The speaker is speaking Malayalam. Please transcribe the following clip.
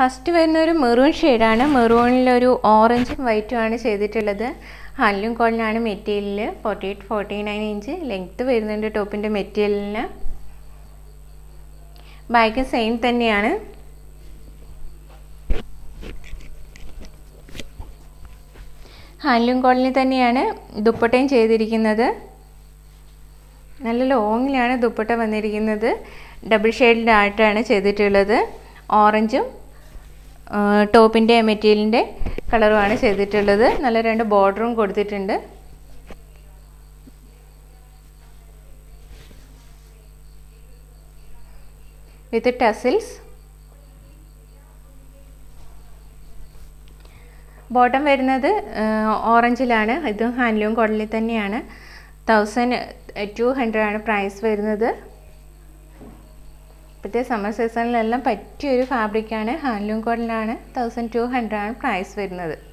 ഫസ്റ്റ് വരുന്ന ഒരു മെറൂൺ ഷെയ്ഡാണ് മെറൂണിലൊരു ഓറഞ്ചും വൈറ്റും ആണ് ചെയ്തിട്ടുള്ളത് ഹാൻഡ്ലൂം കോളിനാണ് material forty eight forty nine inch length വരുന്നുണ്ട് ടോപ്പിൻ്റെ മെറ്റീരിയലിന് ബാക്ക് സെയിം തന്നെയാണ് ഹാൻഡ്ലൂം കോളിൽ തന്നെയാണ് ദുപ്പട്ടയും ചെയ്തിരിക്കുന്നത് നല്ല ലോങ്ങിലാണ് ദുപ്പട്ട വന്നിരിക്കുന്നത് ഡബിൾ ഷെയ്ഡിലായിട്ടാണ് ചെയ്തിട്ടുള്ളത് ഓറഞ്ചും ടോപ്പിൻ്റെ മെറ്റീരിയലിൻ്റെ കളറുമാണ് ചെയ്തിട്ടുള്ളത് നല്ല രണ്ട് ബോർഡറും കൊടുത്തിട്ടുണ്ട് വിത്ത് ടസിൽസ് ബോട്ടം വരുന്നത് ഓറഞ്ചിലാണ് ഇതും ഹാൻഡ്ലൂം കോട്ടണിൽ തന്നെയാണ് തൗസൻഡ് ടു ഹൺഡ്രഡ് ആണ് പ്രൈസ് വരുന്നത് ഇപ്പോഴത്തെ സമ്മർ സീസണിലെല്ലാം പറ്റിയൊരു ഫാബ്രിക്കാണ് ഹാൻഡ്ലൂം കോട്ടണിലാണ് തൗസൻഡ് ടു ഹൺഡ്രഡ് ആണ് പ്രൈസ് വരുന്നത്